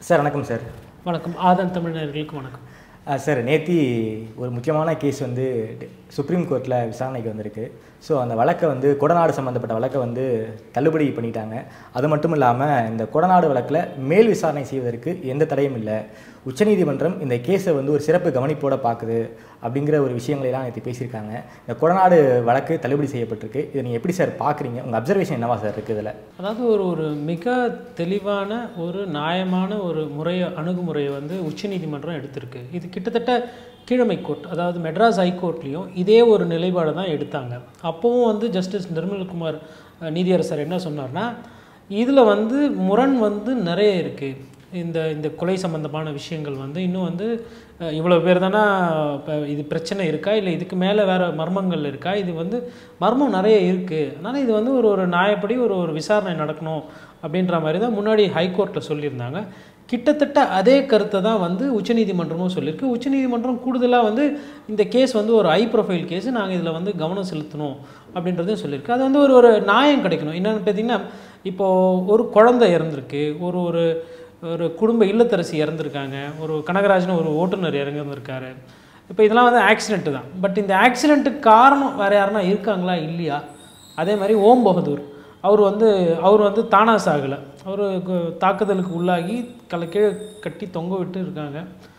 sir வணக்கம் sir வணக்கம் ஆதன் தமிழர்களுக்கு வணக்கம் ஆ, சார் நேத்தி ஒரு முக்கியமான கேஸ் வந்து டி- சுப்ரீம் கோர்ட்டில் விசாரணைக்கு வந்திருக்கு ஸோ அந்த வழக்கை வந்து கொடநாடு சம்மந்தப்பட்ட வழக்கை வந்து தள்ளுபடி பண்ணிட்டாங்க அது மட்டும் இல்லாமல் இந்த கொடநாடு வழக்கில் மேல் விசாரணை செய்வதற்கு எந்த தடையும் இல்லை உச்சநீதிமன்றம் இந்த கேஸை வந்து ஒரு சிறப்பு கவனிப்போட பார்க்குது அப்படிங்கிற ஒரு விஷயங்களை எல்லாம் நேற்று பேசியிருக்காங்க இந்த கொடநாடு வழக்கு தள்ளுபடி செய்யப்பட்டிருக்கு இதை நீங்கள் எப்படி சார் பார்க்குறீங்க உங்கள் அப்சர்வேஷன் என்னவா சார் இருக்குது இதில் அதாவது ஒரு ஒரு மிக தெளிவான ஒரு நியாயமான ஒரு முறையை அணுகுமுறையை வந்து உச்சநீதிமன்றம் எடுத்திருக்கு இது கிட்டத்தட்ட கீழமை கோர்ட் அதாவது மெட்ராஸ் ஹைகோர்ட்லேயும் இதே ஒரு நிலைப்பாடு தான் எடுத்தாங்க அப்போவும் வந்து ஜஸ்டிஸ் நிர்மல்குமார் அஹ், நீதியரசர் என்ன சொன்னார்னா இதில் வந்து முரண் வந்து நிறைய இருக்குது இந்த இந்த கொலை சம்பந்தமான விஷயங்கள் வந்து இன்னும் வந்து அஹ், இவ்வளோ பேர் தானே இப்போ இது பிரச்சனை இருக்கா இல்லை இதுக்கு மேலே வேறு மர்மங்கள் இருக்கா இது வந்து மர்மம் நிறைய இருக்குது அதனால் இது வந்து ஒரு ஒரு நியாயப்படி ஒரு ஒரு விசாரணை நடக்கணும் அப்படின்ற மாதிரி தான் முன்னாடி ஹைகோர்ட்டில் சொல்லியிருந்தாங்க கிட்டத்தட்ட அதே கருத்தை தான் வந்து உச்சநீதிமன்றமும் சொல்லியிருக்கு உச்சநீதிமன்றம் கூடுதலாக வந்து இந்த கேஸ் வந்து ஒரு ஹை ப்ரொஃபைல் கேஸ் நாங்கள் இதில் வந்து கவனம் செலுத்தணும் அப்படின்றதையும் சொல்லியிருக்கு அது வந்து ஒரு ஒரு நியாயம் கிடைக்கணும் என்னென்னு பார்த்தீங்கன்னா இப்போது ஒரு குழந்தை இறந்துருக்கு ஒரு ஒரு ஒரு குடும்ப இல்லத்தரசி இறந்துருக்காங்க ஒரு கனகராஜன் ஒரு ஓட்டுநர் இறந்துருக்காரு இப்போ இதெல்லாம் வந்து ஆக்சிடென்ட்டு தான் பட் இந்த ஆக்சிடென்ட்டுக்கு காரணம் வேறு யாருன்னா இருக்காங்களா இல்லையா அதே மாதிரி ஓம் பகதூர் அவர் வந்து அவர் வந்து தானா சாகலை அவர் தாக்குதலுக்கு உள்ளாகி கல கீழே கட்டி தொங்க விட்டு இருக்காங்க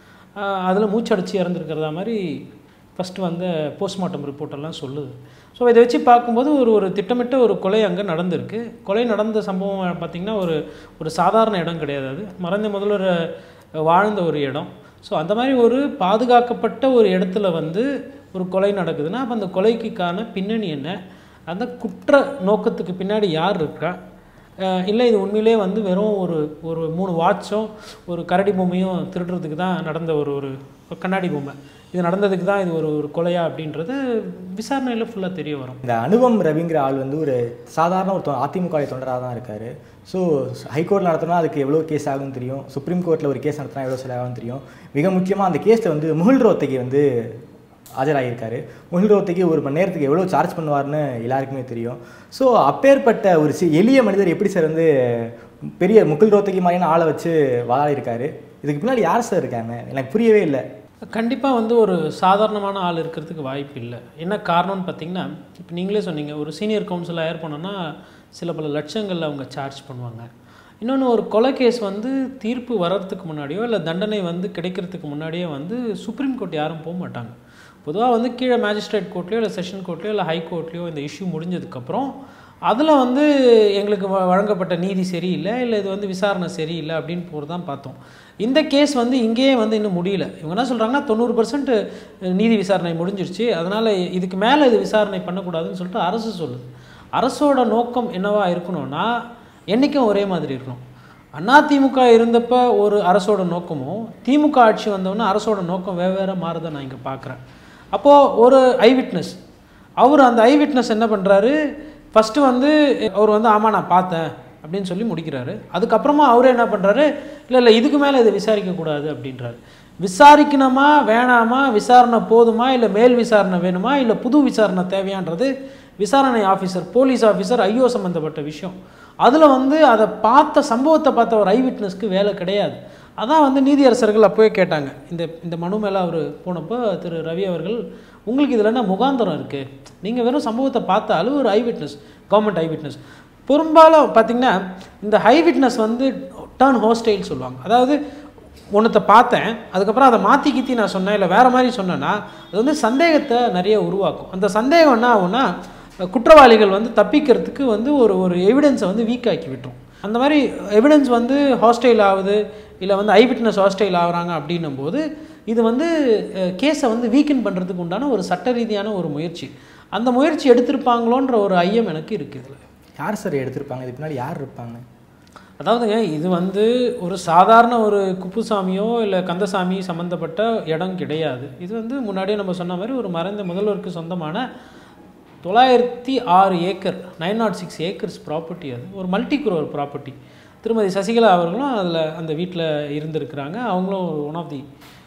அதில் மூச்சடைச்சி இறந்துருக்கிறதா மாதிரி ஃபஸ்ட்டு வந்து போஸ்ட்மார்ட்டம் ரிப்போர்ட்டெல்லாம் சொல்லுது ஸோ இதை வச்சு பார்க்கும்போது ஒரு ஒரு திட்டமிட்ட ஒரு கொலை அங்கே நடந்திருக்கு கொலை நடந்த சம்பவம் பார்த்திங்கன்னா ஒரு ஒரு சாதாரண இடம் கிடையாது அது மறைந்த முதல்வர் வாழ்ந்த ஒரு இடம் ஸோ அந்த மாதிரி ஒரு பாதுகாக்கப்பட்ட ஒரு இடத்துல வந்து ஒரு கொலை நடக்குதுன்னா அப்போ அந்த கொலைக்குக்கான பின்னணி என்ன அந்த குற்ற நோக்கத்துக்கு பின்னாடி யார் இருக்கா அஹ் இல்லை இது உண்மையிலே வந்து வெறும் ஒரு ஒரு மூணு வாட்சும் ஒரு கரடி பொம்மையும் திருடுறதுக்கு தான் நடந்த ஒரு ஒரு ஒரு கண்ணாடி பொம்மை இது நடந்ததுக்கு தான் இது ஒரு ஒரு கொலையா அப்படின்றது விசாரணையில் ஃபுல்லாக தெரிய வரும் இந்த அனுபம் ரவிங்கிற ஆள் வந்து ஒரு சாதாரண ஒரு தொ- அதிமுக தொண்டராக தான் இருக்கார் ஸோ ஹைகோர்ட் நடத்தினா அதுக்கு எவ்வளோ கேஸ் ஆகும்னு தெரியும் சுப்ரீம் கோர்ட்டில் ஒரு கேஸ் நடத்தினா எவ்வளோ செலவாகும்னு தெரியும் மிக முக்கியமாக அந்த கேஸில் வந்து முகுல் ரோத்தகி வந்து ஆஜராகியிருக்காரு முகுல் ரோத்தகி ஒரு மணி நேரத்துக்கு எவ்வளோ சார்ஜ் பண்ணுவார்னு எல்லாருக்குமே தெரியும் ஸோ அப்பேற்பட்ட ஒரு சி எளிய மனிதர் எப்படி சார் வந்து பெரிய முகுல் ரோத்தகி மாதிரியான ஆளை வச்சு வாழாடிருக்காரு இதுக்கு பின்னாடி யார் சார் இருக்காங்க எனக்கு புரியவே இல்லை கண்டிப்பாக வந்து ஒரு சாதாரணமான ஆள் இருக்கிறதுக்கு வாய்ப்பு இல்லை என்ன காரணம்னு பார்த்தீங்கன்னா இப்போ நீங்களே சொன்னீங்க ஒரு சீனியர் கவுன்சில் ஹயர் பண்ணோன்னா சில பல லட்சங்களில் அவங்க சார்ஜ் பண்ணுவாங்க இன்னொன்று ஒரு கொலை கேஸ் வந்து தீர்ப்பு வர்றதுக்கு முன்னாடியோ இல்லை தண்டனை வந்து கிடைக்கிறதுக்கு முன்னாடியே வந்து சுப்ரீம் கோர்ட் யாரும் போக மாட்டாங்க பொதுவாக வந்து கீழே மேஜிஸ்ட்ரேட் கோர்ட்லேயோ இல்லை செஷன் கோர்ட்லேயோ இல்லை ஹை கோர்ட்லேயோ இந்த இஷ்யூ முடிஞ்சதுக்கப்புறம் அதில் வந்து எங்களுக்கு வ- வழங்கப்பட்ட நீதி சரியில்லை இல்லை இது வந்து விசாரணை சரியில்லை அப்படின்னு போகிறது தான் பார்த்தோம் இந்த கேஸ் வந்து இங்கேயே வந்து இன்னும் முடியல இவங்க என்ன சொல்கிறாங்கன்னா தொண்ணூறு பர்சன்ட் நீதி விசாரணை முடிஞ்சிருச்சு அதனால் இதுக்கு மேலே இது விசாரணை பண்ணக்கூடாதுன்னு சொல்லிட்டு அரசு சொல்லுது அரசோட நோக்கம் என்னவா இருக்கணும்னா என்றைக்கும் ஒரே மாதிரி இருக்கணும் அதிமுக இருந்தப்ப ஒரு அரசோட நோக்கமும் திமுக ஆட்சி வந்தவொடனே அரசோட நோக்கம் வெவ்வேறு மாறுதை நான் இங்கே பார்க்குறேன் அப்போது ஒரு ஐ விட்னஸ் அவர் அந்த ஐ விட்னஸ் என்ன பண்ணுறாரு ஃபஸ்ட்டு வந்து அவர் வந்து ஆமாம் நான் பார்த்தேன் அப்படின்னு சொல்லி முடிக்கிறாரு அதுக்கப்புறமா அவரே என்ன பண்ணுறாரு இல்லை இல்லை இதுக்கு மேலே இதை விசாரிக்கக்கூடாது அப்படின்றாரு விசாரிக்கணுமா வேணாமா விசாரணை போதுமா இல்லை மேல் விசாரணை வேணுமா இல்லை புது விசாரணை தேவையான்றது விசாரணை ஆஃபீஸர் போலீஸ் ஆஃபீஸர் ஐயோ சம்மந்தப்பட்ட விஷயம் அதில் வந்து அதை பார்த்த சம்பவத்தை பார்த்த ஒரு ஐ விட்னஸ்க்கு வேலை கிடையாது அதான் வந்து நீதியரசர்கள் அப்போவே கேட்டாங்க இந்த இந்த மனு மேலே அவர் போனப்போ திரு ரவி அவர்கள் உங்களுக்கு இதில் என்ன முகாந்தரம் இருக்குது நீங்கள் வெறும் சம்பவத்தை பார்த்தாலும் ஒரு eye witness government eye witness பெரும்பாலும் பார்த்தீங்கன்னா இந்த ஹை விட்னஸ் வந்து டர்ன் ஹோஸ்டைல் சொல்லுவாங்க அதாவது ஒன்றத்தை பார்த்தேன் அதுக்கப்புறம் அதை மாற்றி கீத்தி நான் சொன்னேன் இல்லை வேறு மாதிரி சொன்னேன்னா அது வந்து சந்தேகத்தை நிறைய உருவாக்கும் அந்த சந்தேகம் என்ன ஆகும்னா குற்றவாளிகள் வந்து தப்பிக்கிறதுக்கு வந்து ஒரு ஒரு எவிடன்ஸை வந்து வீக் ஆக்கி விட்டுரும் அந்த மாதிரி எவிடன்ஸ் வந்து ஹாஸ்டைல் ஆகுது இல்லை வந்து ஐ விட்னஸ் ஹாஸ்டைல் ஆகுறாங்க அப்படின்னும் போது இது வந்து கேஸை வந்து வீக்கன் பண்ணுறதுக்கு உண்டான ஒரு சட்ட ரீதியான ஒரு முயற்சி அந்த முயற்சி எடுத்திருப்பாங்களோன்ற ஒரு ஐயம் எனக்கு இருக்குது இதில் யார் சார் எடுத்திருப்பாங்க இதுக்கு பின்னாடி யார் இருப்பாங்க அதாவதுங்க இது வந்து ஒரு சாதாரண ஒரு குப்புசாமியோ இல்லை கந்தசாமி சம்மந்தப்பட்ட இடம் கிடையாது இது வந்து முன்னாடியே நம்ம சொன்ன மாதிரி ஒரு மறைந்த முதல்வருக்கு சொந்தமான தொள்ளாயிரத்தி ஆறு acre nine naught six acres property அது ஒரு மல்டி குரோர் ப்ராப்பர்ட்டி திருமதி சசிகலா அவர்களும் அதில் அந்த வீட்டில் இருந்திருக்கிறாங்க அவங்களும் ஒன் ஆஃப் தி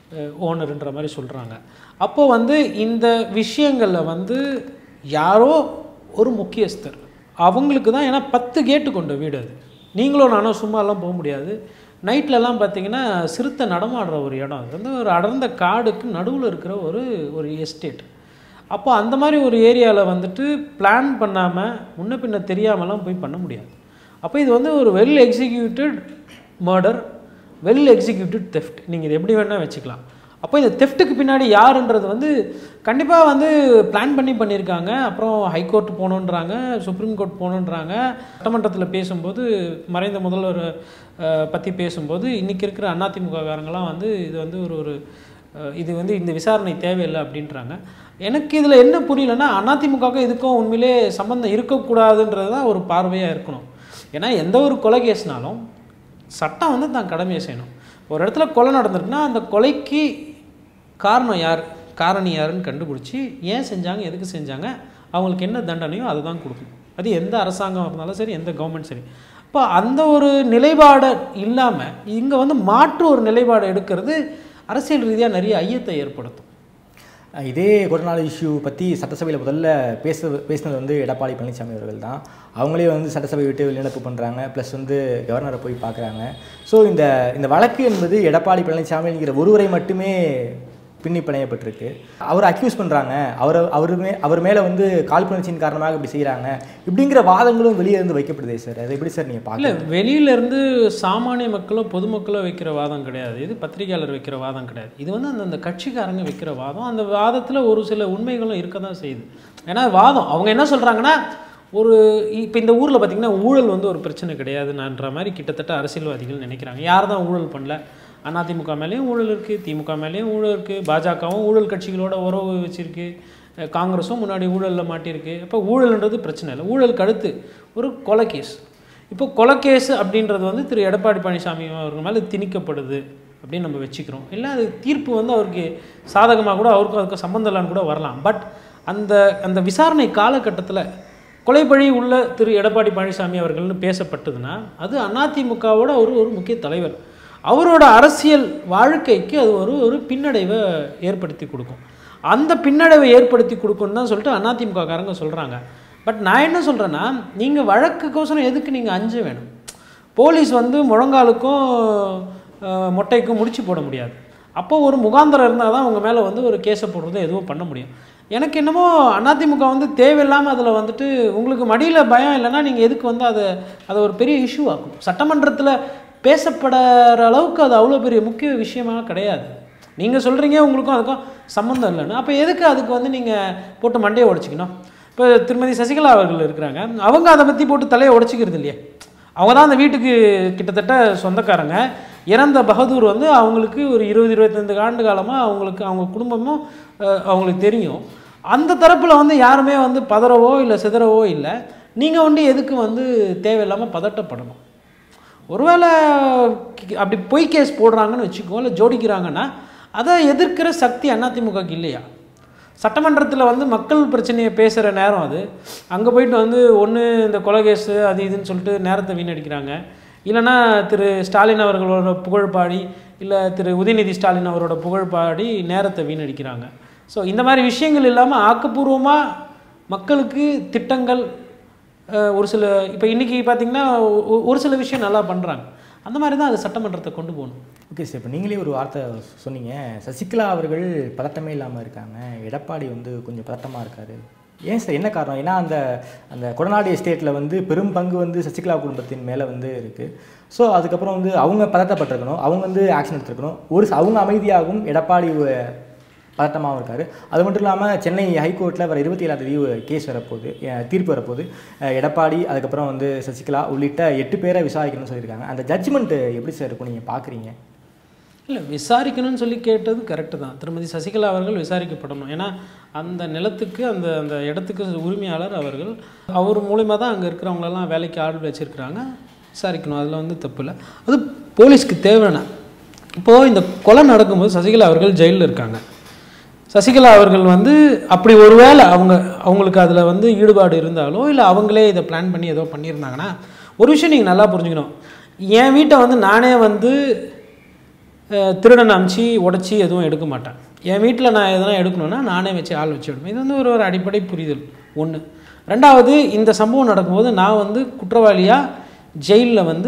ஓனருன்ற மாதிரி சொல்கிறாங்க அப்போது வந்து இந்த விஷயங்களில் வந்து யாரோ ஒரு முக்கியஸ்தர் அவங்களுக்கு தான் ஏன்னா பத்து கேட்டு கொண்ட வீடு அது நீங்களும் நானும் சும்மாலாம் போக முடியாது நைட்லலாம் பார்த்தீங்கன்னா சிறுத்தை நடமாடுற ஒரு இடம் அது வந்து ஒரு அடர்ந்த காடுக்கு நடுவில் இருக்கிற ஒரு ஒரு எஸ்டேட் அப்போ அந்த மாதிரி ஒரு ஏரியாவில் வந்துட்டு பிளான் பண்ணாமல் முன்ன பின்ன தெரியாமலாம் போய் பண்ண முடியாது அப்போ இது வந்து ஒரு well executed murder well executed theft நீங்கள் இது எப்படி வேணால் வச்சுக்கலாம் அப்போ இந்த தெஃப்ட்டுக்கு பின்னாடி யாருன்றது வந்து கண்டிப்பாக வந்து பிளான் பண்ணி பண்ணியிருக்காங்க அப்புறம் ஹைகோர்ட் போகணுன்றாங்க சுப்ரீம் கோர்ட் போகணுன்றாங்க சட்டமன்றத்தில் பேசும்போது மறைந்த முதல்வர் பற்றி பேசும்போது இன்றைக்கி இருக்கிற அதிமுககாரங்களாம் வந்து இது வந்து ஒரு ஒரு அஹ், இது வந்து இந்த விசாரணை தேவையில்லை அப்படின்றாங்க எனக்கு இதில் என்ன புரியலன்னா அதிமுகவுக்கும் இதுக்கும் உண்மையிலே சம்மந்தம் இருக்கக்கூடாதுன்றது தான் ஒரு பார்வையாக இருக்கணும் ஏன்னா எந்த ஒரு கொலை கேஸ்னாலும் சட்டம் வந்து தான் கடமையை செய்யணும் ஒரு இடத்துல கொலை நடந்திருக்குன்னா அந்த கொலைக்கு காரணம் யார் காரணி யாருன்னு கண்டுபிடிச்சி ஏன் செஞ்சாங்க எதுக்கு செஞ்சாங்க அவங்களுக்கு என்ன தண்டனையோ அதை தான் கொடுக்கணும் அது எந்த அரசாங்கம் இருந்தாலும் சரி எந்த கவர்மெண்ட் சரி இப்போ அந்த ஒரு நிலைப்பாடை இல்லாமல் இங்கே வந்து மாற்று ஒரு நிலைப்பாடை எடுக்கிறது அரசியல் ரீதியாக நிறைய ஐயத்தை ஏற்படுத்தும் அஹ் இதே கொரோனா இஷ்யூ பற்றி சட்டசபையில் முதல்ல பேச பேசினது வந்து எடப்பாடி பழனிசாமி அவர்கள் தான் அவங்களே வந்து சட்டசபை விட்டு வெளிநடப்பு பண்ணுறாங்க ப்ளஸ் வந்து கவர்னரை போய் பார்க்குறாங்க ஸோ இந்த இந்த வழக்கு என்பது எடப்பாடி பழனிசாமிங்கிற ஒருவரை மட்டுமே பின்னி பிணையப்பட்டிருக்கு அவரை அக்யூஸ் பண்ணுறாங்க அவரை அவர் மே அவர் மேலே வந்து காழ்ப்புணர்ச்சியின் காரணமாக இப்படி செய்கிறாங்க இப்படிங்கிற வாதங்களும் வெளியே இருந்து வைக்கப்படுதே சார் அதை எப்படி சார் நீங்கள் இல்லை பார்க்கல வெளியிலேருந்து சாமானிய மக்களோ பொதுமக்களோ வைக்கிற வாதம் கிடையாது இது பத்திரிகையாளர் வைக்கிற வாதம் கிடையாது இது வந்து அந்தந்த கட்சிக்காரங்க வைக்கிற வாதம் அந்த வாதத்தில் ஒரு சில உண்மைகளும் இருக்க தான் செய்யுது ஏன்னா வாதம் அவங்க என்ன சொல்கிறாங்கன்னா ஒரு இப்போ இந்த ஊரில் பார்த்திங்கன்னா ஊழல் வந்து ஒரு பிரச்சனை கிடையாதுன்ற மாதிரி கிட்டத்தட்ட அரசியல்வாதிகள் நினைக்கிறாங்க யார் தான் ஊழல் பண்ணல அதிமுக மேலேயும் ஊழல் இருக்குது திமுக மேலேயும் ஊழல் இருக்குது பாஜகவும் ஊழல் கட்சிகளோட உறவு வச்சிருக்கு அஹ் காங்கிரஸும் முன்னாடி ஊழலில் மாட்டியிருக்கு அப்போ ஊழல்ன்றது பிரச்சனை இல்லை ஊழலுக்கு அடுத்து ஒரு கொலை கேஸ் இப்போ கொலை கேஸ் அப்படின்றது வந்து திரு எடப்பாடி பழனிசாமி அவர்கள் மேலே திணிக்கப்படுது அப்படின்னு நம்ம வச்சுக்கிறோம் இல்லை அது தீர்ப்பு வந்து அவருக்கு சாதகமாக கூட அவருக்கும் அதுக்கும் சம்மந்தம் இல்லைன்னு கூட வரலாம் பட் அந்த அந்த விசாரணை காலகட்டத்தில் கொலைப்பழி உள்ள திரு எடப்பாடி பழனிசாமி அவர்கள்னு பேசப்பட்டதுன்னா அது அதிமுகவோட ஒரு ஒரு முக்கிய தலைவர் அவரோட அரசியல் வாழ்க்கைக்கு அது ஒரு ஒரு பின்னடைவை ஏற்படுத்தி கொடுக்கும் அந்த பின்னடைவை ஏற்படுத்தி கொடுக்குன்னு தான் சொல்லிட்டு அதிமுக காரங்க சொல்கிறாங்க பட் நான் என்ன சொல்கிறேன்னா நீங்கள் வழக்குக்கோசரம் எதுக்கு நீங்கள் அஞ்ச வேணும் போலீஸ் வந்து முழங்காலுக்கும் அஹ், மொட்டைக்கும் முடிச்சு போட முடியாது அப்போ ஒரு முகாந்திரம் இருந்தால் தான் உங்கள் மேலே வந்து ஒரு கேஸை போடுறதோ எதுவும் பண்ண முடியும் எனக்கு என்னமோ அதிமுக வந்து தேவையில்லாமல் அதில் வந்துட்டு உங்களுக்கு மடியில் பயம் இல்லைன்னா நீங்கள் எதுக்கு வந்து அதை அதை ஒரு பெரிய இஷ்யூ ஆக்கும் சட்டமன்றத்தில் பேசப்படுற அளவுக்கு அது அவ்வளோ பெரிய முக்கிய விஷயமாக கிடையாது நீங்கள் சொல்கிறீங்க உங்களுக்கும் அதுக்கும் சம்மந்தம் இல்லைன்னு அப்போ எதுக்கு அதுக்கு வந்து நீங்கள் போட்டு மண்டையை உடச்சிக்கணும் இப்போ திருமதி சசிகலா அவர்கள் இருக்கிறாங்க அவங்க அதை பற்றி போட்டு தலையை உடச்சிக்கிறது இல்லையே அவங்க தான் அந்த வீட்டுக்கு கிட்டத்தட்ட சொந்தக்காரங்க இறந்த பகதூர் வந்து அவங்களுக்கு ஒரு இருபது இருபத்தைந்து ஆண்டு காலமாக அவங்களுக்கு அவங்க குடும்பமும் அஹ், அவங்களுக்கு தெரியும் அந்த தரப்பில் வந்து யாருமே வந்து பதறவோ இல்லை சிதறவோ இல்லை நீங்கள் வந்து எதுக்கு வந்து தேவையில்லாமல் பதட்டப்படணும் ஒருவேளை கி- அப்படி பொய் கேஸ் போடுறாங்கன்னு வச்சுக்கோ இல்லை ஜோடிக்கிறாங்கன்னா அதை எதிர்க்கிற சக்தி அதிமுகக்கு இல்லையா சட்டமன்றத்தில் வந்து மக்கள் பிரச்சனையை பேசுகிற நேரம் அது அங்கே போயிட்டு வந்து ஒன்று இந்த கொலை கேஸு அது இதுன்னு சொல்லிட்டு நேரத்தை வீணடிக்கிறாங்க இல்லைன்னா திரு ஸ்டாலின் அவர்களோட புகழ் பாடி இல்லை திரு உதயநிதி ஸ்டாலின் அவரோட புகழ் பாடி நேரத்தை வீணடிக்கிறாங்க ஸோ இந்த மாதிரி விஷயங்கள் இல்லாமல் ஆக்கப்பூர்வமாக மக்களுக்கு திட்டங்கள் அஹ், ஒரு சில இப்போ இன்றைக்கி பார்த்தீங்கன்னா ஒ- ஒரு சில விஷயம் நல்லா பண்ணுறாங்க அந்த மாதிரி தான் அது சட்டமன்றத்தை கொண்டு போகணும் ஓகே சார் இப்போ நீங்களே ஒரு வார்த்தை சொன்னீங்க சசிகலா அவர்கள் பதட்டமே இல்லாமல் இருக்காங்க எடப்பாடி வந்து கொஞ்சம் பதட்டமாக இருக்காரு ஏன் சார் என்ன காரணம் ஏன்னா அந்த அந்த கொடநாடு எஸ்டேட்டில் வந்து பெரும் பங்கு வந்து சசிகலா குடும்பத்தின் மேலே வந்து இருக்குது ஸோ அதுக்கப்புறம் வந்து அவங்க பதட்டப்பட்டிருக்கணும் அவங்க வந்து ஆக்ஷன் எடுத்திருக்கணும் ஒரு ச- அவங்க அமைதியாகவும் எடப்பாடி அஹ், பதட்டமாகவும் இருக்காரு அது மட்டும் இல்லாமல் சென்னை ஹைகோர்ட்டில் வர இருபத்தி ஏழாம் தேதி கேஸ் வரப்போகுது அஹ், தீர்ப்பு வரப்போகுது அஹ், எடப்பாடி அதுக்கப்புறம் வந்து சசிகலா உள்ளிட்ட எட்டு பேரை விசாரிக்கணும்னு சொல்லியிருக்காங்க அந்த ஜட்ஜ்மெண்ட் எப்படி சார் இருக்கும் நீங்கள் பார்க்குறீங்க இல்லை விசாரிக்கணும்னு சொல்லி கேட்டது கரெக்டு தான் திருமதி சசிகலா அவர்கள் விசாரிக்கப்படணும் ஏன்னா அந்த நிலத்துக்கு அந்த அந்த இடத்துக்கு உரிமையாளர் அவர்கள் அவர் மூலிமா தான் அங்கே இருக்கிறவங்களெல்லாம் வேலைக்கு ஆள் வச்சுருக்கிறாங்க விசாரிக்கணும் அதில் வந்து தப்பு இல்லை அது போலீஸ்க்கு தேவையான இப்போது இந்த கொலை நடக்கும்போது சசிகலா அவர்கள் ஜெயிலில் இருக்காங்க சசிகலா அவர்கள் வந்து அப்படி ஒருவேளை அவங்க அவங்களுக்கு அதில் வந்து ஈடுபாடு இருந்தாலோ இல்லை அவங்களே இதை பிளான் பண்ணி ஏதோ பண்ணியிருந்தாங்கன்னா ஒரு விஷயம் நீங்கள் நல்லா புரிஞ்சுக்கணும் என் வீட்டை வந்து நானே வந்து அஹ், திருடன் அமுச்சு உடச்சி எதுவும் எடுக்க மாட்டேன் என் வீட்டில் நான் எதனா எடுக்கணும்னா நானே வச்சு ஆள் வச்சு எடுப்பேன் இது வந்து ஒரு ஒரு அடிப்படை புரிதல் ஒன்று ரெண்டாவது இந்த சம்பவம் நடக்கும்போது நான் வந்து குற்றவாளியாக ஜெயிலில் வந்து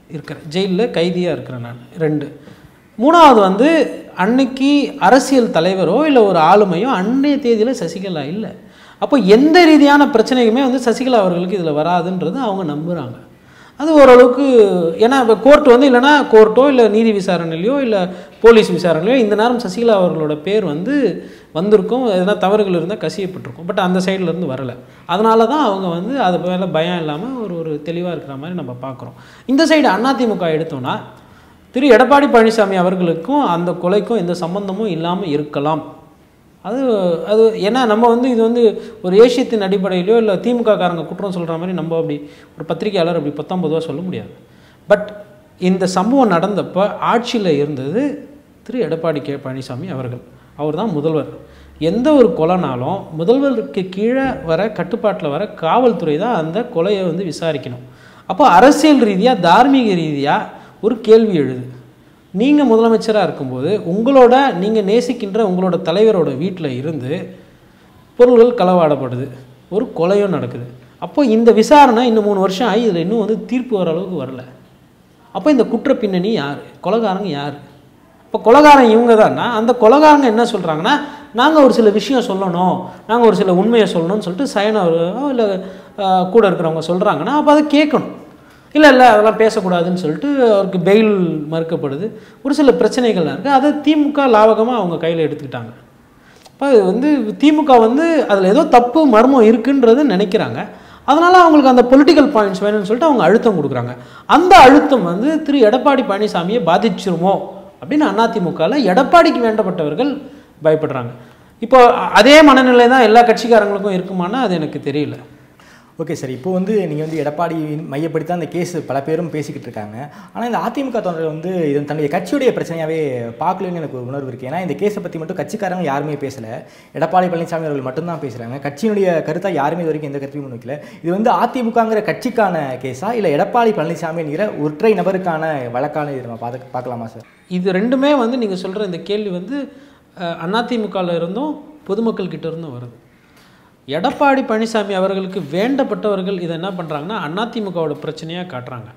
இருக்கிறேன் ஜெயிலில் கைதியாக இருக்கிறேன் நான் ரெண்டு மூணாவது வந்து அன்னைக்கு அரசியல் தலைவரோ இல்லை ஒரு ஆளுமையோ அன்றைய தேதியில் சசிகலா இல்லை அப்போ எந்த ரீதியான பிரச்சனையுமே வந்து சசிகலா அவர்களுக்கு இதில் வராதுன்றது அவங்க நம்புகிறாங்க அது ஓரளவுக்கு ஏன்னா இப்போ கோர்ட் வந்து இல்லைன்னா கோர்ட்டோ இல்லை நீதி விசாரணையிலையோ இல்லை போலீஸ் விசாரணையிலையோ இந்த நேரம் சசிகலா அவர்களோட பேர் வந்து வந்திருக்கும் எதனா தவறுகள் இருந்தால் கசியப்பட்டிருக்கும் பட் அந்த சைடுல இருந்து வரலை அதனால தான் அவங்க வந்து அது மேலே பயம் இல்லாமல் ஒரு ஒரு தெளிவாக இருக்கிற மாதிரி நம்ம பார்க்குறோம் இந்த சைடு அதிமுக எடுத்தோம்னா திரு எடப்பாடி பழனிசாமி அவர்களுக்கும் அந்த கொலைக்கும் எந்த சம்பந்தமும் இல்லாமல் இருக்கலாம் அது அது ஏன்னா நம்ம வந்து இது வந்து ஒரு ஏசியத்தின் அடிப்படையிலையோ இல்லை திமுக காரங்க குற்றம் சொல்கிற மாதிரி நம்ம அப்படி ஒரு பத்திரிகையாளர் அப்படி பத்தொம்பதுவா சொல்ல முடியாது பட் இந்த சம்பவம் நடந்தப்போ ஆட்சியில் இருந்தது திரு எடப்பாடி கே பழனிசாமி அவர்கள் அவர் தான் முதல்வர் எந்த ஒரு கொலைனாலும் முதல்வருக்கு கீழே வர கட்டுப்பாட்டில் வர காவல்துறை தான் அந்த கொலையை வந்து விசாரிக்கணும் அப்போ அரசியல் ரீதியாக தார்மீக ரீதியாக ஒரு கேள்வி எழுது நீங்கள் முதலமைச்சராக இருக்கும்போது உங்களோட நீங்கள் நேசிக்கின்ற உங்களோட தலைவரோட வீட்டில் இருந்து பொருள்கள் களவாடப்படுது ஒரு கொலையும் நடக்குது அப்போ இந்த விசாரணை இன்னும் மூணு வருஷம் ஆகி இதில் இன்னும் வந்து தீர்ப்பு வர அளவுக்கு வரல அப்போ இந்த குற்ற பின்னணி யார் கொலைகாரங்க யார் இப்போ கொலைகாரன் இவங்க தான்னா அந்த கொலைகாரங்க என்ன சொல்கிறாங்கன்னா நாங்கள் ஒரு சில விஷயம் சொல்லணும் நாங்கள் ஒரு சில உண்மையை சொல்லணும்னு சொல்லிட்டு சயனவரோ இல்லை கூட இருக்கிறவங்க சொல்கிறாங்கன்னா அப்போ அதை கேட்கணும் இல்லை இல்லை அதெல்லாம் பேசக்கூடாதுன்னு சொல்லிட்டு அவருக்கு பெயில் மறுக்கப்படுது ஒரு சில பிரச்சனைகள்லாம் இருக்குது அதை திமுக லாவகமாக அவங்க கையில் எடுத்துக்கிட்டாங்க இப்போ இது வந்து திமுக வந்து அதில் ஏதோ தப்பு மர்மம் இருக்குன்றது நினைக்கிறாங்க அதனால் அவங்களுக்கு அந்த பொலிட்டிக்கல் பாயிண்ட்ஸ் வேணும்னு சொல்லிட்டு அவங்க அழுத்தம் கொடுக்குறாங்க அந்த அழுத்தம் வந்து திரு எடப்பாடி பழனிசாமியை பாதிச்சிருமோ அப்படின்னு அதிமுகவில் எடப்பாடிக்கு வேண்டப்பட்டவர்கள் பயப்படுறாங்க இப்போ அதே மனநிலை தான் எல்லா கட்சிக்காரங்களுக்கும் இருக்குமானா அது எனக்கு தெரியல ஓகே சார் இப்போ வந்து நீங்கள் வந்து எடப்பாடி மையப்படுத்தி தான் அந்த கேஸ் பல பேரும் பேசிக்கிட்டு இருக்காங்க ஆனால் இந்த அதிமுக தொண்டர் வந்து இது தன்னுடைய கட்சியுடைய பிரச்சனையாகவே பார்க்கலன்னு எனக்கு ஒரு உணர்வு இருக்குது ஏன்னா இந்த கேஸை பற்றி மட்டும் கட்சிக்காரங்க யாருமே பேசலை எடப்பாடி பழனிசாமி அவர்கள் மட்டும்தான் பேசுகிறாங்க கட்சியினுடைய கருத்தாக யாருமே இது வரைக்கும் எந்த கருத்தையும் முன்வைக்கல இது வந்து அதிமுகங்கிற கட்சிக்கான கேஸா இல்லை எடப்பாடி பழனிசாமி என்கிற ஒற்றை நபருக்கான வழக்கான இது நம்ம பார்த்து பார்க்கலாமா சார் இது ரெண்டுமே வந்து நீங்கள் சொல்கிற இந்த கேள்வி வந்து அதிமுகவில் இருந்தும் பொதுமக்கள் கிட்ட இருந்தும் வருது எடப்பாடி பழனிசாமி அவர்களுக்கு வேண்டப்பட்டவர்கள் இதை என்ன பண்ணுறாங்கன்னா அதிமுகவோட பிரச்சனையாக காட்டுறாங்க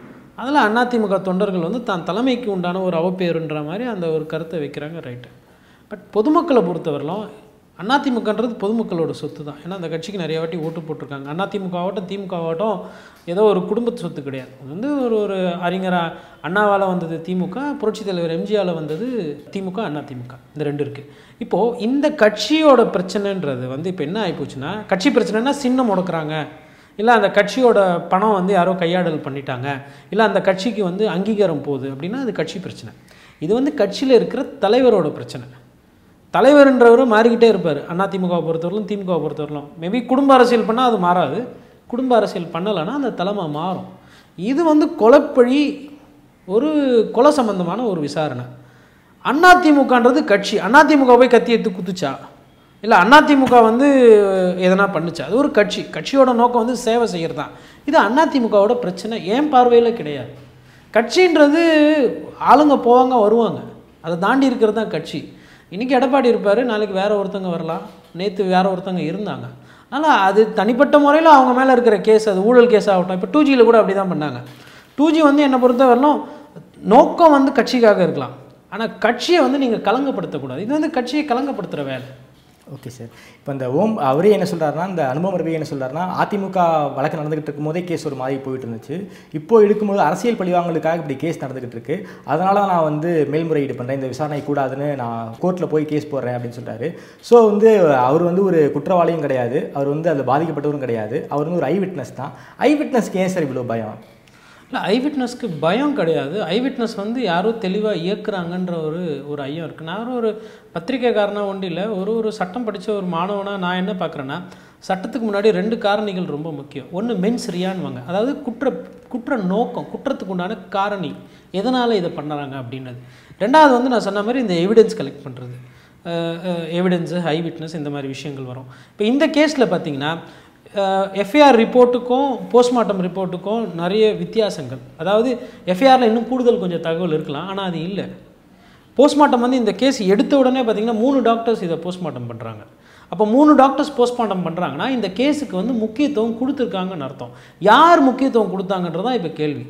அதில் அதிமுக தொண்டர்கள் வந்து தான் தலைமைக்கு உண்டான ஒரு அவப்பேருன்ற மாதிரி அந்த ஒரு கருத்தை வைக்கிறாங்க ரைட்டு பட் பொதுமக்களை பொறுத்தவரையிலும் அதிமுகன்றது பொதுமக்களோட சொத்து தான் ஏன்னா அந்த கட்சிக்கு நிறைய வாட்டி ஓட்டு போட்டிருக்காங்க அதிமுக ஆகட்டும் திமுக ஆகட்டும் ஏதோ ஒரு குடும்பத்து சொத்து கிடையாது அது வந்து ஒரு ஒரு அறிஞரா அண்ணாவால் வந்தது திமுக புரட்சித் தலைவர் எம்ஜிஆர் வந்தது திமுக அண்ணா திமுக இந்த ரெண்டு இருக்குது இப்போது இந்த கட்சியோட பிரச்சனைன்றது வந்து இப்போ என்ன ஆகிப்போச்சுன்னா கட்சி பிரச்சனைனா சின்னம் முடக்குறாங்க இல்லை அந்த கட்சியோட பணம் வந்து யாரோ கையாடல் பண்ணிட்டாங்க இல்லை அந்த கட்சிக்கு வந்து அங்கீகாரம் போகுது அப்படின்னா அது கட்சி பிரச்சனை இது வந்து கட்சியில் இருக்கிற தலைவரோட பிரச்சனை தலைவர்ன்றவர் மாறிக்கிட்டே இருப்பார் அதிமுகவை பொறுத்தவரையிலும் திமுகவை பொறுத்தவரையிலும் மேபி குடும்ப அரசியல் பண்ணால் அது மாறாது குடும்ப அரசியல் பண்ணலைன்னா அந்த தலைமை மாறும் இது வந்து கொலைப்பழி ஒரு கொலை சம்பந்தமான ஒரு விசாரணை அதிமுகன்றது கட்சி அதிமுக போய் கத்தி எடுத்து குத்துச்சா இல்லை அதிமுக வந்து எதனா பண்ணுச்சா அது ஒரு கட்சி கட்சியோட நோக்கம் வந்து சேவை செய்கிறது தான் இது அதிமுகவோட பிரச்சனை ஏன் பார்வையில் கிடையாது கட்சின்றது ஆளுங்க போவாங்க வருவாங்க அதை தாண்டி இருக்கிறது தான் கட்சி இன்றைக்கி எடப்பாடி இருப்பார் நாளைக்கு வேற ஒருத்தங்க வரலாம் நேற்று வேற ஒருத்தங்க இருந்தாங்க அதனால் அது தனிப்பட்ட முறையில் அவங்க மேலே இருக்கிற கேஸ் அது ஊழல் கேஸ் ஆகட்டும் இப்போ டூ ஜியில் கூட அப்படி தான் பண்ணாங்க டூ ஜி வந்து என்னை பொறுத்தவரையிலும் நோக்கம் வந்து கட்சிக்காக இருக்கலாம் ஆனால் கட்சியை வந்து நீங்கள் கலங்கப்படுத்தக்கூடாது இது வந்து கட்சியை கலங்கப்படுத்துகிற வேலை ஓகே சார் இப்போ இந்த ஓம் அவரே என்ன சொல்கிறாருன்னா இந்த அனுபவம் ரவி என்ன சொல்கிறாருன்னா அதிமுக வழக்கு நடந்துகிட்டு இருக்கும்போதே கேஸ் ஒரு மாதிரி போயிட்டு இருந்துச்சு இப்போ எடுக்கும்போது அரசியல் பழிவாங்கலுக்காக இப்படி கேஸ் நடந்துகிட்டு இருக்கு அதனால தான் நான் வந்து மேல்முறையீடு பண்ணுறேன் இந்த விசாரணை கூடாதுன்னு நான் கோர்ட்டில் போய் கேஸ் போடுறேன் அப்படின்னு சொல்கிறாரு ஸோ வந்து அவர் வந்து ஒரு குற்றவாளியும் கிடையாது அவர் வந்து அதில் பாதிக்கப்பட்டவரும் கிடையாது அவர் வந்து ஒரு ஐ விட்னஸ் தான் ஐ விட்னஸ்க்கு ஏன் சார் இவ்வளோ பயம் இல்லை ஐவிட்னஸ்க்கு பயம் கிடையாது ஐவிட்னஸ் வந்து யாரோ தெளிவாக இயக்குறாங்கன்ற ஒரு ஒரு ஐயம் இருக்குது நான் ஒரு பத்திரிக்கைக்காரனாக ஒன்றும் இல்லை ஒரு ஒரு சட்டம் படித்த ஒரு மாணவனாக நான் என்ன பார்க்குறேன்னா சட்டத்துக்கு முன்னாடி ரெண்டு காரணிகள் ரொம்ப முக்கியம் ஒன்று மென்ஸ் ரியான்வாங்க அதாவது குற்ற குற்ற நோக்கம் குற்றத்துக்கு உண்டான காரணி எதனால் இதை பண்ணுறாங்க அப்படின்றது ரெண்டாவது வந்து நான் சொன்ன மாதிரி இந்த எவிடன்ஸ் கலெக்ட் பண்ணுறது எவிடன்ஸு ஐ விட்னஸ் இந்த மாதிரி விஷயங்கள் வரும் இப்போ இந்த கேஸில் பார்த்தீங்கன்னா எஃப்ஐஆர் ரிப்போர்ட்டுக்கும் போஸ்ட்மார்ட்டம் ரிப்போர்ட்டுக்கும் நிறைய வித்தியாசங்கள் அதாவது எஃப்ஐஆரில் இன்னும் கூடுதல் கொஞ்சம் தகவல் இருக்கலாம் ஆனால் அது இல்லை போஸ்ட்மார்ட்டம் வந்து இந்த கேஸ் எடுத்த உடனே பார்த்தீங்கன்னா மூணு டாக்டர்ஸ் இதை போஸ்ட்மார்ட்டம் பண்ணுறாங்க அப்போ மூணு டாக்டர்ஸ் போஸ்ட்மார்ட்டம் பண்ணுறாங்கன்னா இந்த கேஸுக்கு வந்து முக்கியத்துவம் கொடுத்துருக்காங்கன்னு அர்த்தம் யார் முக்கியத்துவம் கொடுத்தாங்கன்றது தான் இப்போ கேள்வி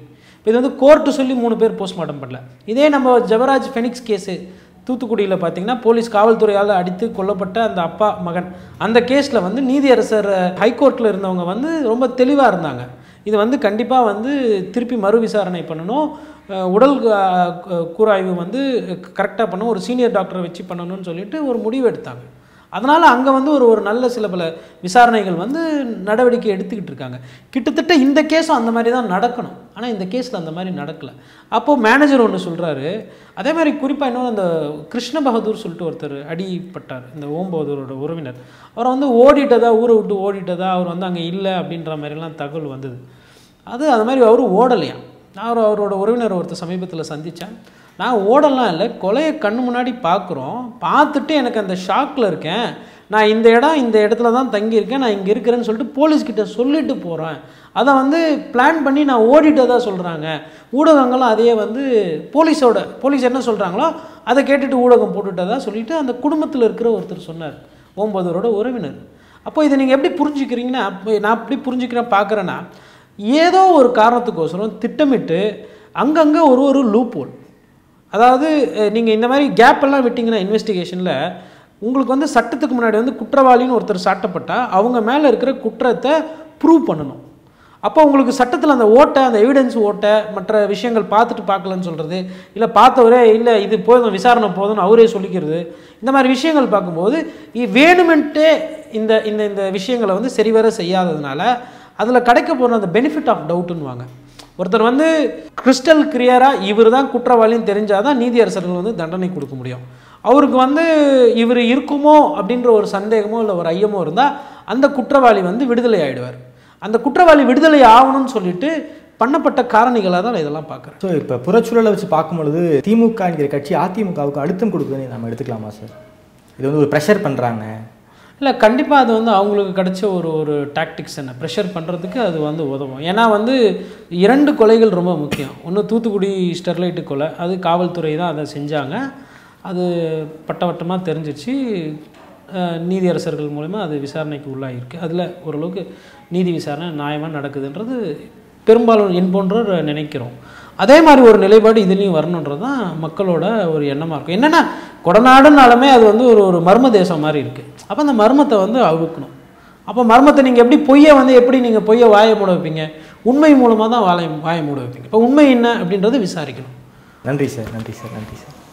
இப்போ இது வந்து கோர்ட்டு சொல்லி மூணு பேர் போஸ்ட்மார்ட்டம் பண்ணல இதே நம்ம ஜெபராஜ் ஃபெனிக்ஸ் கேஸு தூத்துக்குடியில் பார்த்தீங்கன்னா போலீஸ் காவல்துறையால் அடித்து கொல்லப்பட்ட அந்த அப்பா மகன் அந்த கேஸில் வந்து நீதியரசர் ஹைகோர்ட்டில் இருந்தவங்க வந்து ரொம்ப தெளிவாக இருந்தாங்க இது வந்து கண்டிப்பாக வந்து திருப்பி மறு விசாரணை பண்ணணும் அஹ் உடல் அஹ், கூராய்வு வந்து கரெக்டாக பண்ணணும் ஒரு சீனியர் டாக்டரை வச்சு பண்ணணும்னு சொல்லிட்டு ஒரு முடிவு எடுத்தாங்க அதனால் அங்கே வந்து ஒரு ஒரு நல்ல சில பல விசாரணைகள் வந்து நடவடிக்கை எடுத்துக்கிட்டு இருக்காங்க கிட்டத்தட்ட இந்த கேஸும் அந்த மாதிரி தான் நடக்கணும் ஆனால் இந்த கேஸில் அந்த மாதிரி நடக்கலை அப்போது மேனேஜர் ஒன்று சொல்கிறாரு அதே மாதிரி குறிப்பாக இன்னொன்று அந்த கிருஷ்ண பகதூர் சொல்லிட்டு ஒருத்தர் அடிப்பட்டார் இந்த ஓம் பகதூரோட உறவினர் அவரை வந்து ஓடிட்டதா ஊரை விட்டு ஓடிட்டதா அவர் வந்து அங்கே இல்லை அப்படின்ற மாதிரிலாம் தகவல் வந்தது அது அது மாதிரி அவர் ஓடலையாம் நான் அவர் அவரோட உறவினர் ஒருத்தர் சமீபத்தில் சந்தித்தேன் நான் ஓடலாம் இல்லை கொலையை கண்ணு முன்னாடி பார்க்குறோம் பார்த்துட்டு எனக்கு அந்த ஷாக்கில் இருக்கேன் நான் இந்த இடம் இந்த இடத்துல தான் தங்கியிருக்கேன் நான் இங்கே இருக்கிறேன்னு சொல்லிட்டு போலீஸ்கிட்ட சொல்லிட்டு போகிறேன் அதை வந்து பிளான் பண்ணி நான் ஓடிட்டதா சொல்கிறாங்க ஊடகங்களும் அதையே வந்து போலீஸோட போலீஸ் என்ன சொல்கிறாங்களோ அதை கேட்டுட்டு ஊடகம் போட்டுட்டதா சொல்லிட்டு அந்த குடும்பத்தில் இருக்கிற ஒருத்தர் சொன்னார் ஓம்பதூரோட உறவினர் அப்போ இதை நீங்கள் எப்படி புரிஞ்சுக்கிறீங்கன்னா அப்போ நான் எப்படி புரிஞ்சுக்கிறேன் பார்க்குறேன்னா ஏதோ ஒரு காரணத்துக்கோசரம் திட்டமிட்டு அங்கங்கே ஒரு ஒரு லூப் ஹோல் அதாவது நீங்கள் இந்த மாதிரி கேப் எல்லாம் விட்டிங்கன்னா இன்வெஸ்டிகேஷனில் உங்களுக்கு வந்து சட்டத்துக்கு முன்னாடி வந்து குற்றவாளின்னு ஒருத்தர் சாட்டப்பட்டால் அவங்க மேலே இருக்கிற குற்றத்தை ப்ரூவ் பண்ணணும் அப்போ உங்களுக்கு சட்டத்தில் அந்த ஓட்டை அந்த எவிடன்ஸ் ஓட்டை மற்ற விஷயங்கள் பார்த்துட்டு பார்க்கலன்னு சொல்கிறது இல்லை பார்த்தவரே இல்லை இது போதும் விசாரணை போதும்னு அவரே சொல்லிக்கிறது இந்த மாதிரி விஷயங்கள் பார்க்கும்போது இ- வேணுமென்ட்டே இந்த இந்த இந்த விஷயங்களை வந்து சரிவர செய்யாததுனால அதில் கிடைக்க போகிற அந்த பெனிஃபிட் ஆஃப் டவுட்டுன்னுவாங்க ஒருத்தர் வந்து கிறிஸ்டல் கிளியராக இவர் தான் குற்றவாளின்னு தெரிஞ்சால் தான் நீதியரசர்கள் வந்து தண்டனை கொடுக்க முடியும் அவருக்கு வந்து இவர் இருக்குமோ அப்படின்ற ஒரு சந்தேகமோ இல்லை ஒரு ஐயமோ இருந்தால் அந்த குற்றவாளி வந்து விடுதலை ஆயிடுவார் அந்த குற்றவாளி விடுதலை ஆகணும்னு சொல்லிட்டு பண்ணப்பட்ட காரணிகளாக தான் நான் இதெல்லாம் பார்க்குறேன் ஸோ இப்போ புறச்சூழலை வச்சு பார்க்கும்பொழுது திமுக என்கிற கட்சி அதிமுகவுக்கு அழுத்தம் கொடுக்குதுன்னு நம்ம எடுத்துக்கலாமா சார் இது வந்து ஒரு ப்ரெஷர் பண்ணுறாங்க இல்லை கண்டிப்பாக அது வந்து அவங்களுக்கு கிடைச்ச ஒரு ஒரு டாக்டிக்ஸ் என்ன ப்ரெஷர் பண்ணுறதுக்கு அது வந்து உதவும் ஏன்னா வந்து இரண்டு கொலைகள் ரொம்ப முக்கியம் ஒன்று தூத்துக்குடி ஸ்டெர்லைட்டு கொலை அது காவல்துறை தான் அதை செஞ்சாங்க அது பட்டவட்டமாக தெரிஞ்சிச்சு அஹ், நீதியரசர்கள் மூலமா அது விசாரணைக்கு உள்ளாகிருக்கு அதில் ஓரளவுக்கு நீதி விசாரணை நியாயமாக நடக்குதுன்றது பெரும்பாலும் என் போன்றோர் நினைக்கிறோம் அதே மாதிரி ஒரு நிலைப்பாடு இதுலேயும் வரணுன்றது தான் மக்களோட ஒரு எண்ணமாக இருக்கும் என்னென்னா கொடநாடுனாலுமே அது வந்து ஒரு ஒரு மர்ம தேசம் மாதிரி இருக்குது அப்போ அந்த மர்மத்தை வந்து அவுக்கணும் அப்போ மர்மத்தை நீங்கள் எப்படி பொய்யை வந்து எப்படி நீங்கள் பொய்யை வாயை மூட வைப்பீங்க உண்மை மூலமாக தான் வாயை வாயை மூட வைப்பீங்க இப்போ உண்மை என்ன அப்படின்றத விசாரிக்கணும் நன்றி சார் நன்றி சார் நன்றி சார்